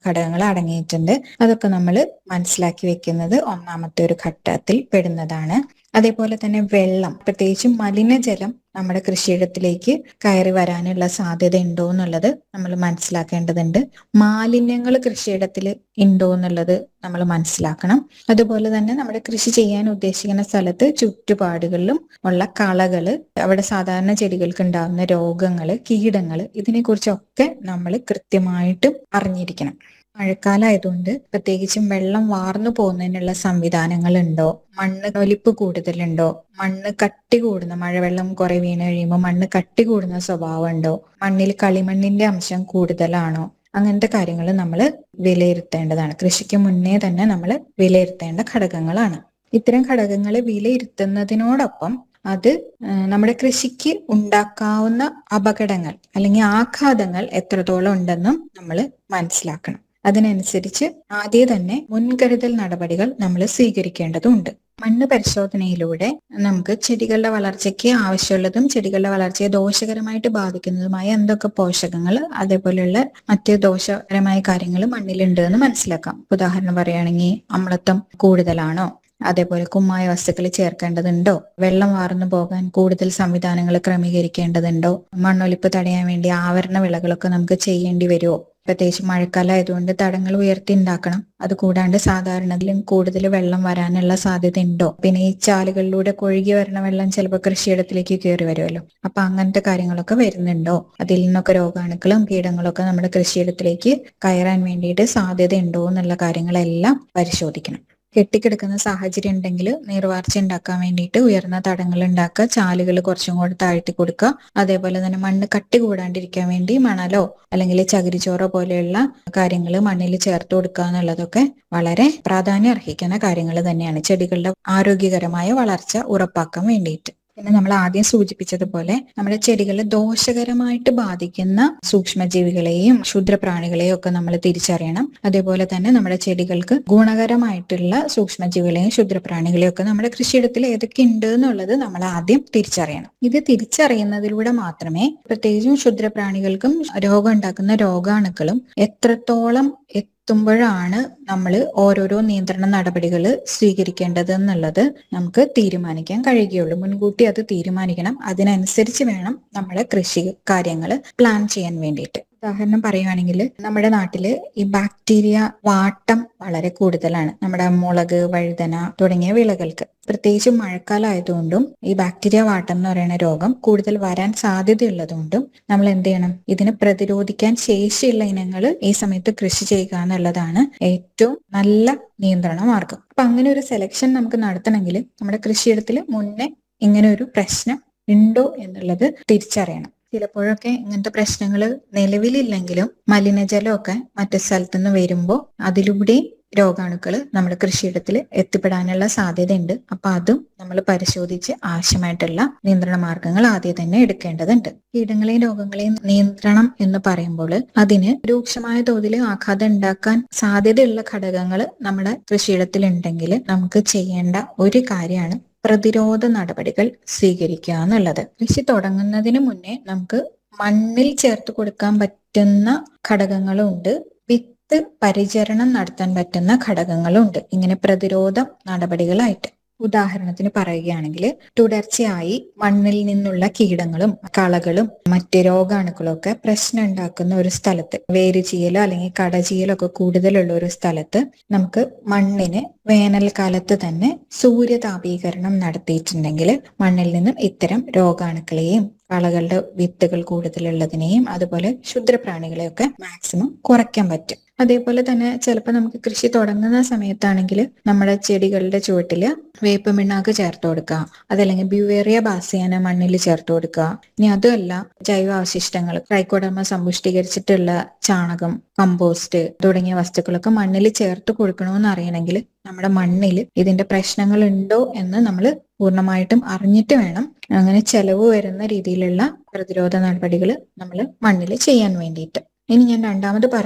ഘടകങ്ങൾ അടങ്ങിയിട്ടുണ്ട് അതൊക്കെ നമ്മൾ മനസ്സിലാക്കി വെക്കുന്നത് ഒന്നാമത്തെ ഒരു ഘട്ടത്തിൽ പെടുന്നതാണ് അതേപോലെ തന്നെ വെള്ളം പ്രത്യേകിച്ചും മലിനജലം നമ്മുടെ കൃഷിയിടത്തിലേക്ക് കയറി വരാനുള്ള സാധ്യത ഉണ്ടോ എന്നുള്ളത് നമ്മൾ മനസ്സിലാക്കേണ്ടതുണ്ട് മാലിന്യങ്ങൾ കൃഷിയിടത്തിൽ ഉണ്ടോ എന്നുള്ളത് നമ്മൾ മനസ്സിലാക്കണം അതുപോലെ തന്നെ നമ്മുടെ കൃഷി ചെയ്യാൻ ഉദ്ദേശിക്കുന്ന സ്ഥലത്ത് ചുറ്റുപാടുകളിലും ഉള്ള കളകള് അവിടെ സാധാരണ ചെടികൾക്ക് ഉണ്ടാകുന്ന രോഗങ്ങള് കീടങ്ങള് ഇതിനെക്കുറിച്ചൊക്കെ നമ്മൾ കൃത്യമായിട്ടും അറിഞ്ഞിരിക്കണം മഴക്കാലമായതുകൊണ്ട് പ്രത്യേകിച്ചും വെള്ളം വാർന്നു പോകുന്നതിനുള്ള സംവിധാനങ്ങൾ ഉണ്ടോ മണ്ണ് ഒലിപ്പ് കൂടുതലുണ്ടോ മണ്ണ് കട്ടി കൂടുന്ന മഴവെള്ളം കുറെ വീണ് കഴിയുമ്പോൾ മണ്ണ് കട്ടി കൂടുന്ന സ്വഭാവം ഉണ്ടോ മണ്ണിൽ കളിമണ്ണിന്റെ അംശം കൂടുതലാണോ അങ്ങനത്തെ കാര്യങ്ങൾ നമ്മൾ വിലയിരുത്തേണ്ടതാണ് കൃഷിക്ക് മുന്നേ തന്നെ നമ്മൾ വിലയിരുത്തേണ്ട ഘടകങ്ങളാണ് ഇത്തരം ഘടകങ്ങൾ വിലയിരുത്തുന്നതിനോടൊപ്പം അത് നമ്മുടെ കൃഷിക്ക് ഉണ്ടാക്കാവുന്ന അപകടങ്ങൾ അല്ലെങ്കിൽ ആഘാതങ്ങൾ എത്രത്തോളം ഉണ്ടെന്നും നമ്മൾ മനസ്സിലാക്കണം അതിനനുസരിച്ച് ആദ്യം തന്നെ മുൻകരുതൽ നടപടികൾ നമ്മൾ സ്വീകരിക്കേണ്ടതുണ്ട് മണ്ണ് പരിശോധനയിലൂടെ നമുക്ക് ചെടികളുടെ വളർച്ചയ്ക്ക് ആവശ്യമുള്ളതും ചെടികളുടെ വളർച്ചയെ ദോഷകരമായിട്ട് ബാധിക്കുന്നതുമായ എന്തൊക്കെ പോഷകങ്ങൾ അതേപോലെയുള്ള മറ്റ് ദോഷകരമായ കാര്യങ്ങൾ മണ്ണിലുണ്ട് എന്ന് മനസ്സിലാക്കാം ഉദാഹരണം പറയുകയാണെങ്കിൽ അമ്ലത്വം കൂടുതലാണോ അതേപോലെ കുമ്മായ വസ്തുക്കൾ ചേർക്കേണ്ടതുണ്ടോ വെള്ളം വാർന്നു പോകാൻ കൂടുതൽ സംവിധാനങ്ങൾ ക്രമീകരിക്കേണ്ടതുണ്ടോ മണ്ണൊലിപ്പ് തടയാൻ വേണ്ടി ആവരണ വിളകളൊക്കെ നമുക്ക് ചെയ്യേണ്ടി വരുമോ പ്രത്യേകിച്ച് മഴക്കാലം ആയതുകൊണ്ട് തടങ്ങൾ ഉയർത്തി ഉണ്ടാക്കണം അത് കൂടാണ്ട് സാധാരണയിലും കൂടുതൽ വെള്ളം വരാനുള്ള സാധ്യത ഉണ്ടോ പിന്നെ ഈ ചാലുകളിലൂടെ കൊഴുകി വരുന്ന വെള്ളം ചിലപ്പോൾ കൃഷിയിടത്തിലേക്ക് കയറി വരുമല്ലോ അപ്പൊ അങ്ങനത്തെ കാര്യങ്ങളൊക്കെ വരുന്നുണ്ടോ അതിൽ നിന്നൊക്കെ രോഗാണുക്കളും കീടങ്ങളൊക്കെ നമ്മുടെ കൃഷിയിടത്തിലേക്ക് കയറാൻ വേണ്ടിയിട്ട് സാധ്യത ഉണ്ടോ എന്നുള്ള കാര്യങ്ങളെല്ലാം പരിശോധിക്കണം കെട്ടിക്കിടക്കുന്ന സാഹചര്യം ഉണ്ടെങ്കിൽ നീർവാർച്ച ഉണ്ടാക്കാൻ വേണ്ടിയിട്ട് ഉയർന്ന തടങ്ങൾ ഉണ്ടാക്കുക ചാലുകൾ കുറച്ചും കൂടെ താഴ്ത്തി കൊടുക്കുക അതേപോലെ തന്നെ മണ്ണ് കട്ടി കൂടാണ്ടിരിക്കാൻ വേണ്ടി മണലോ അല്ലെങ്കിൽ ചകിരിച്ചോറോ പോലെയുള്ള കാര്യങ്ങൾ മണ്ണിൽ ചേർത്ത് കൊടുക്കുക എന്നുള്ളതൊക്കെ വളരെ പ്രാധാന്യം അർഹിക്കുന്ന കാര്യങ്ങൾ തന്നെയാണ് ചെടികളുടെ ആരോഗ്യകരമായ വളർച്ച ഉറപ്പാക്കാൻ വേണ്ടിയിട്ട് പിന്നെ നമ്മൾ ആദ്യം സൂചിപ്പിച്ചതുപോലെ നമ്മുടെ ചെടികളെ ദോഷകരമായിട്ട് ബാധിക്കുന്ന സൂക്ഷ്മജീവികളെയും ക്ഷുദ്രപ്രാണികളെയും ഒക്കെ നമ്മൾ തിരിച്ചറിയണം അതേപോലെ തന്നെ നമ്മുടെ ചെടികൾക്ക് ഗുണകരമായിട്ടുള്ള സൂക്ഷ്മജീവികളെയും ക്ഷുദ്രപ്രാണികളെയും ഒക്കെ നമ്മുടെ കൃഷിയിടത്തിൽ ഏതൊക്കെ ഉണ്ട് എന്നുള്ളത് നമ്മൾ ആദ്യം തിരിച്ചറിയണം ഇത് തിരിച്ചറിയുന്നതിലൂടെ മാത്രമേ പ്രത്യേകിച്ചും ക്ഷുദ്രപ്രാണികൾക്കും രോഗം ഉണ്ടാക്കുന്ന രോഗാണുക്കളും എത്രത്തോളം എത്തുമ്പോഴാണ് നമ്മൾ ഓരോരോ നിയന്ത്രണ നടപടികൾ സ്വീകരിക്കേണ്ടത് എന്നുള്ളത് നമുക്ക് തീരുമാനിക്കാൻ കഴിയുകയുള്ളൂ മുൻകൂട്ടി അത് തീരുമാനിക്കണം അതിനനുസരിച്ച് വേണം നമ്മളെ കൃഷി കാര്യങ്ങൾ പ്ലാൻ ചെയ്യാൻ വേണ്ടിയിട്ട് ഉദാഹരണം പറയുവാണെങ്കിൽ നമ്മുടെ നാട്ടില് ഈ ബാക്ടീരിയ വാട്ടം വളരെ കൂടുതലാണ് നമ്മുടെ മുളക് വഴുതന തുടങ്ങിയ വിളകൾക്ക് പ്രത്യേകിച്ച് മഴക്കാലം ആയതുകൊണ്ടും ഈ ബാക്ടീരിയ വാട്ടം എന്ന് പറയുന്ന രോഗം കൂടുതൽ വരാൻ സാധ്യതയുള്ളതുകൊണ്ടും നമ്മൾ എന്ത് ചെയ്യണം ഇതിനെ പ്രതിരോധിക്കാൻ ശേഷിയുള്ള ഇനങ്ങൾ ഈ സമയത്ത് കൃഷി ചെയ്യുക എന്നുള്ളതാണ് ഏറ്റവും നല്ല നിയന്ത്രണ മാർഗം അപ്പൊ അങ്ങനെ ഒരു സെലക്ഷൻ നമുക്ക് നടത്തണമെങ്കിൽ നമ്മുടെ കൃഷിയിടത്തിൽ മുന്നേ ഇങ്ങനെ ഒരു പ്രശ്നം ഉണ്ടോ എന്നുള്ളത് തിരിച്ചറിയണം ചിലപ്പോഴൊക്കെ ഇങ്ങനത്തെ പ്രശ്നങ്ങൾ നിലവിലില്ലെങ്കിലും മലിനജലമൊക്കെ മറ്റു സ്ഥലത്തു നിന്ന് വരുമ്പോൾ അതിലൂടെ രോഗാണുക്കൾ നമ്മുടെ കൃഷിയിടത്തിൽ എത്തിപ്പെടാനുള്ള സാധ്യതയുണ്ട് അപ്പൊ അതും നമ്മൾ പരിശോധിച്ച് ആവശ്യമായിട്ടുള്ള നിയന്ത്രണ മാർഗങ്ങൾ ആദ്യം തന്നെ എടുക്കേണ്ടതുണ്ട് കീടങ്ങളെയും രോഗങ്ങളെയും നിയന്ത്രണം എന്ന് പറയുമ്പോൾ അതിന് രൂക്ഷമായ തോതിൽ ആഘാതം ഉണ്ടാക്കാൻ സാധ്യതയുള്ള ഘടകങ്ങൾ നമ്മുടെ കൃഷിയിടത്തിൽ ഉണ്ടെങ്കിൽ നമുക്ക് ചെയ്യേണ്ട ഒരു കാര്യമാണ് പ്രതിരോധ നടപടികൾ സ്വീകരിക്കുക എന്നുള്ളത് കൃഷി തുടങ്ങുന്നതിന് മുന്നേ നമുക്ക് മണ്ണിൽ ചേർത്ത് കൊടുക്കാൻ പറ്റുന്ന ഘടകങ്ങളുണ്ട് വിത്ത് പരിചരണം നടത്താൻ പറ്റുന്ന ഘടകങ്ങളുണ്ട് ഇങ്ങനെ പ്രതിരോധ നടപടികളായിട്ട് ഉദാഹരണത്തിന് പറയുകയാണെങ്കിൽ തുടർച്ചയായി മണ്ണിൽ നിന്നുള്ള കീടങ്ങളും കളകളും മറ്റ് രോഗാണുക്കളും ഒക്കെ പ്രശ്നം ഉണ്ടാക്കുന്ന ഒരു സ്ഥലത്ത് വേരുചീയലോ അല്ലെങ്കിൽ കടചീയലോ ഒക്കെ കൂടുതലുള്ള ഒരു സ്ഥലത്ത് നമുക്ക് മണ്ണിന് വേനൽക്കാലത്ത് തന്നെ സൂര്യതാപീകരണം നടത്തിയിട്ടുണ്ടെങ്കിൽ മണ്ണിൽ നിന്നും ഇത്തരം രോഗാണുക്കളെയും കളകളുടെ വിത്തുകൾ കൂടുതലുള്ളതിനെയും അതുപോലെ ക്ഷുദ്രപ്രാണികളെയൊക്കെ മാക്സിമം കുറയ്ക്കാൻ പറ്റും അതേപോലെ തന്നെ ചിലപ്പോൾ നമുക്ക് കൃഷി തുടങ്ങുന്ന സമയത്താണെങ്കിൽ നമ്മുടെ ചെടികളുടെ ചുവട്ടില് വേപ്പ് മിണ്ണാക്ക് ചേർത്ത് കൊടുക്കുക അതല്ലെങ്കിൽ ബ്യൂവേറിയ ബാസിയാന മണ്ണിൽ ചേർത്ത് കൊടുക്കുക ഇനി അതുമല്ല ജൈവ അവശിഷ്ടങ്ങൾ ട്രൈക്കോഡർമ സമ്പുഷ്ടീകരിച്ചിട്ടുള്ള ചാണകം കമ്പോസ്റ്റ് തുടങ്ങിയ വസ്തുക്കളൊക്കെ മണ്ണിൽ ചേർത്ത് കൊടുക്കണമെന്ന് അറിയണമെങ്കിൽ നമ്മുടെ മണ്ണിൽ ഇതിന്റെ പ്രശ്നങ്ങൾ ഉണ്ടോ എന്ന് നമ്മൾ പൂർണ്ണമായിട്ടും അറിഞ്ഞിട്ട് വേണം അങ്ങനെ ചെലവ് വരുന്ന രീതിയിലുള്ള പ്രതിരോധ നടപടികൾ നമ്മൾ മണ്ണിൽ ചെയ്യാൻ വേണ്ടിയിട്ട് ഇനി ഞാൻ രണ്ടാമത് പറഞ്ഞു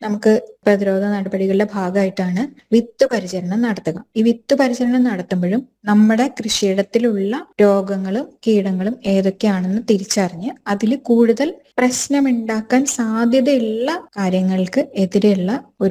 നമുക്ക് പ്രതിരോധ നടപടികളുടെ ഭാഗമായിട്ടാണ് വിത്ത് പരിചരണം നടത്തുക ഈ വിത്ത് പരിചരണം നടത്തുമ്പോഴും നമ്മുടെ കൃഷിയിടത്തിലുള്ള രോഗങ്ങളും കീടങ്ങളും ഏതൊക്കെയാണെന്ന് തിരിച്ചറിഞ്ഞ് അതിൽ കൂടുതൽ പ്രശ്നമുണ്ടാക്കാൻ സാധ്യതയുള്ള കാര്യങ്ങൾക്ക് എതിരെയുള്ള